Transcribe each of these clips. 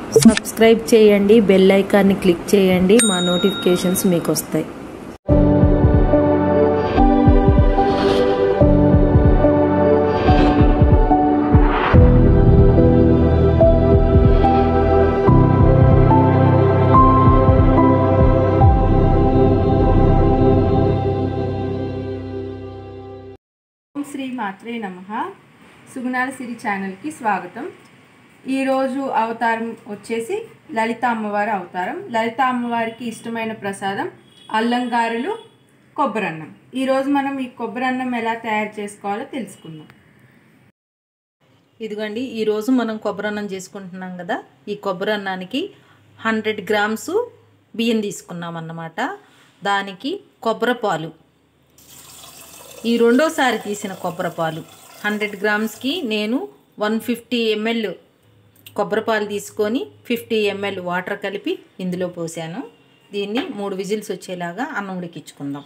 subscribe చేయండి bell ఐకాన్ని click చేయండి మా నోటిఫికేషన్స్ మీకు వస్తాయి ఓం శ్రీ మాత్రే నమ సుగుణాల సిరి ఛానల్కి స్వాగతం ఈరోజు అవతారం వచ్చేసి లలిత అమ్మవారి అవతారం లలిత అమ్మవారికి ఇష్టమైన ప్రసాదం అల్లం గారెలు కొబ్బరన్నం ఈరోజు మనం ఈ కొబ్బరన్నం ఎలా తయారు చేసుకోవాలో తెలుసుకుందాం ఇదిగోండి ఈరోజు మనం కొబ్బరన్నం చేసుకుంటున్నాం కదా ఈ కొబ్బరన్నానికి హండ్రెడ్ గ్రామ్స్ బియ్యం తీసుకున్నాం అన్నమాట దానికి కొబ్బరి పాలు ఈ రెండోసారి తీసిన కొబ్బరి పాలు హండ్రెడ్ గ్రామ్స్కి నేను వన్ ఫిఫ్టీ ఎంఎల్ కొబ్బరి పాలు తీసుకొని ఫిఫ్టీ ఎంఎల్ వాటర్ కలిపి ఇందులో పోసాను దీన్ని మూడు విజిల్స్ వచ్చేలాగా అన్నం ఉడికించుకుందాం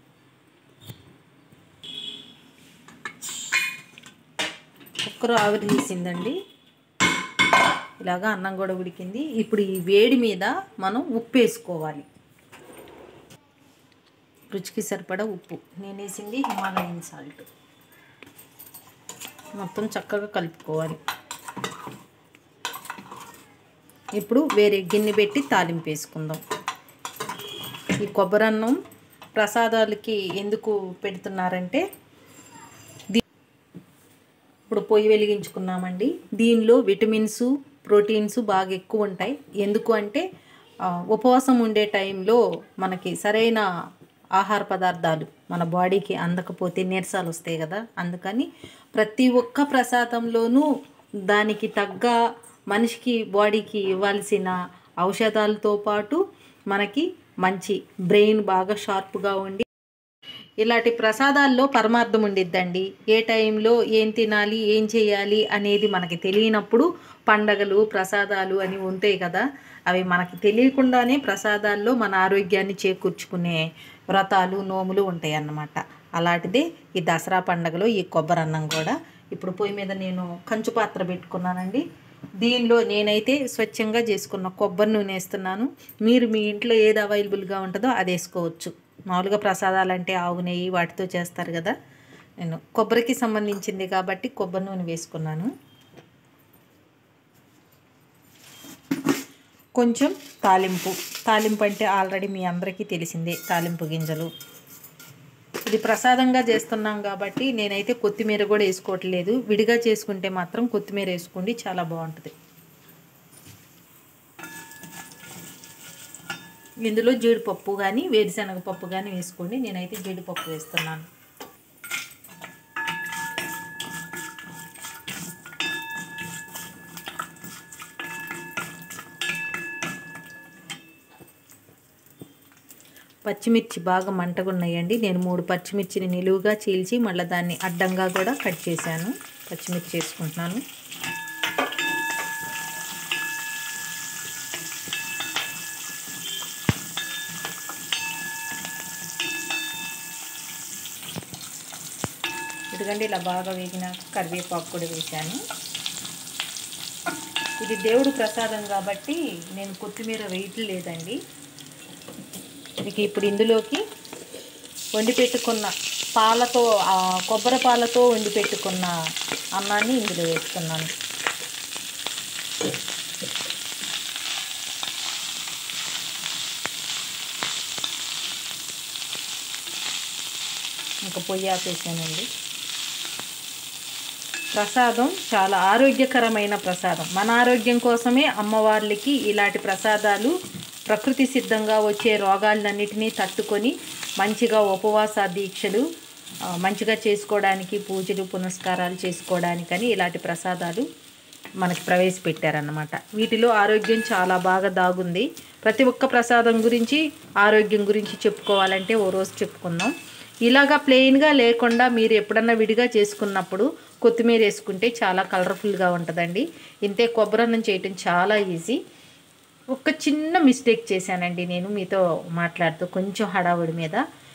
కుక్కర్ ఆవిరి తీసిందండి ఇలాగా అన్నం కూడా ఉడికింది ఇప్పుడు ఈ వేడి మీద మనం ఉప్పు వేసుకోవాలి రుచికి సరిపడా ఉప్పు నేను వేసింది హిమాలయన్ సాల్ట్ మొత్తం చక్కగా కలుపుకోవాలి ఇప్పుడు వేరే గిన్నె పెట్టి తాలింపు వేసుకుందాం ఈ కొబ్బరన్నం ప్రసాదాలకి ఎందుకు పెడుతున్నారంటే దీ- ఇప్పుడు పొయ్యి వెలిగించుకున్నామండి దీనిలో విటమిన్స్ ప్రోటీన్స్ బాగా ఎక్కువ ఉంటాయి ఎందుకు అంటే ఆ, ఉపవాసం ఉండే టైంలో మనకి సరైన ఆహార పదార్థాలు మన బాడీకి అందకపోతే నీరసాలు వస్తాయి కదా అందుకని ప్రతి ఒక్క ప్రసాదంలోనూ దానికి తగ్గ మనిషికి బాడీకి ఇవ్వాల్సిన ఔషధాలతో పాటు మనకి మంచి బ్రెయిన్ బాగా షార్ప్గా ఉండి ఇలాంటి ప్రసాదాల్లో పరమార్థం ఉండిద్దండి ఏ టైంలో ఏం తినాలి ఏం చేయాలి అనేది మనకి తెలియనప్పుడు పండగలు ప్రసాదాలు అని ఉంటాయి కదా అవి మనకి తెలియకుండానే ప్రసాదాల్లో మన ఆరోగ్యాన్ని చేకూర్చుకునే వ్రతాలు నోములు ఉంటాయి అన్నమాట అలాంటిదే ఈ దసరా పండగలో ఈ కొబ్బరి అన్నం కూడా ఇప్పుడు పొయ్యి మీద నేను కంచు పాత్ర పెట్టుకున్నానండి దీనిలో నేనైతే స్వచ్ఛంగా చేసుకున్న కొబ్బరి నూనె వేస్తున్నాను మీరు మీ ఇంట్లో ఏది అవైలబుల్గా ఉంటుందో అది వేసుకోవచ్చు మామూలుగా ప్రసాదాలు అంటే ఆవు నెయ్యి వాటితో చేస్తారు కదా నేను కొబ్బరికి సంబంధించింది కాబట్టి కొబ్బరి నూనె వేసుకున్నాను కొంచెం తాలింపు తాలింపు అంటే ఆల్రెడీ మీ అందరికీ తెలిసిందే తాలింపు గింజలు ఇది ప్రసాదంగా చేస్తున్నాం కాబట్టి నేనైతే కొత్తిమీర కూడా వేసుకోవట్లేదు విడిగా చేసుకుంటే మాత్రం కొత్తిమీర వేసుకోండి చాలా బాగుంటుంది ఇందులో జీడిపప్పు కానీ వేరుశనగ పప్పు కానీ వేసుకోండి నేనైతే జీడిపప్పు వేస్తున్నాను పచ్చిమిర్చి బాగా మంటగా ఉన్నాయండి నేను మూడు పచ్చిమిర్చిని నిలువుగా చీల్చి మళ్ళీ దాన్ని అడ్డంగా కూడా కట్ చేశాను పచ్చిమిర్చి వేసుకుంటున్నాను ఎందుకంటే ఇలా బాగా వేగిన కరివేపాకు కూడా వేశాను ఇది దేవుడు ప్రసాదం కాబట్టి నేను కొత్తిమీర వేయట్లేదండి ఇక ఇప్పుడు ఇందులోకి వండి పెట్టుకున్న పాలతో ఆ, కొబ్బరి పాలతో వండి పెట్టుకున్న అన్నాన్ని ఇందులో వేస్తున్నాను ఇంకా పొయ్యి ఆపేసానండి ప్రసాదం చాలా ఆరోగ్యకరమైన ప్రసాదం మన ఆరోగ్యం కోసమే అమ్మవార్లకి ఇలాంటి ప్రసాదాలు ప్రకృతి సిద్ధంగా వచ్చే రోగాలన్నిటినీ తట్టుకొని మంచిగా ఉపవాస దీక్షలు ఆ, మంచిగా చేసుకోవడానికి పూజలు పునస్కారాలు చేసుకోవడానికని ఇలాంటి ప్రసాదాలు మనకి ప్రవేశపెట్టారన్నమాట వీటిలో ఆరోగ్యం చాలా బాగా దాగుంది ప్రతి ఒక్క ప్రసాదం గురించి ఆరోగ్యం గురించి చెప్పుకోవాలంటే ఓ రోజు చెప్పుకుందాం ఇలాగా ప్లెయిన్గా లేకుండా మీరు ఎప్పుడన్నా విడిగా చేసుకున్నప్పుడు కొత్తిమీర వేసుకుంటే చాలా కలర్ఫుల్గా ఉంటుందండి ఇంతే కొబ్బరన్నం చేయటం చాలా ఈజీ ఒక చిన్న మిస్టేక్ చేశానండి నేను మీతో మాట్లాడుతూ కొంచెం హడావుడి మీద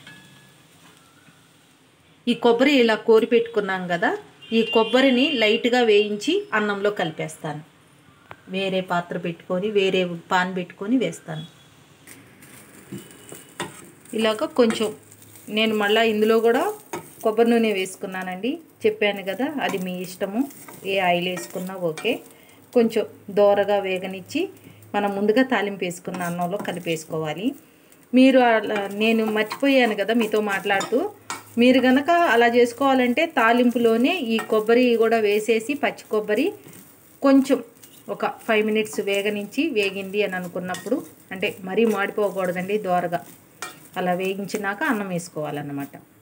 ఈ కొబ్బరి ఇలా కోరి పెట్టుకున్నాం కదా ఈ కొబ్బరిని లైట్గా వేయించి అన్నంలో కలిపేస్తాను వేరే పాత్ర పెట్టుకొని వేరే పాన్ పెట్టుకొని వేస్తాను ఇలాగ కొంచెం నేను మళ్ళీ ఇందులో కూడా కొబ్బరి నూనె వేసుకున్నానండి చెప్పాను కదా అది మీ ఇష్టము ఏ ఆయిల్ వేసుకున్నా ఓకే కొంచెం దోరగా వేగనిచ్చి మనం ముందుగా తాలింపు వేసుకున్న అన్నంలో కలిపేసుకోవాలి మీరు అలా నేను మర్చిపోయాను కదా మీతో మాట్లాడుతూ మీరు గనక అలా చేసుకోవాలంటే తాలింపులోనే ఈ కొబ్బరి కూడా వేసేసి పచ్చి కొబ్బరి కొంచెం ఒక ఫైవ్ మినిట్స్ వేగనించి వేగింది అని అనుకున్నప్పుడు అంటే మరీ మాడిపోకూడదండి దోరగా అలా వేగించినాక అన్నం వేసుకోవాలన్నమాట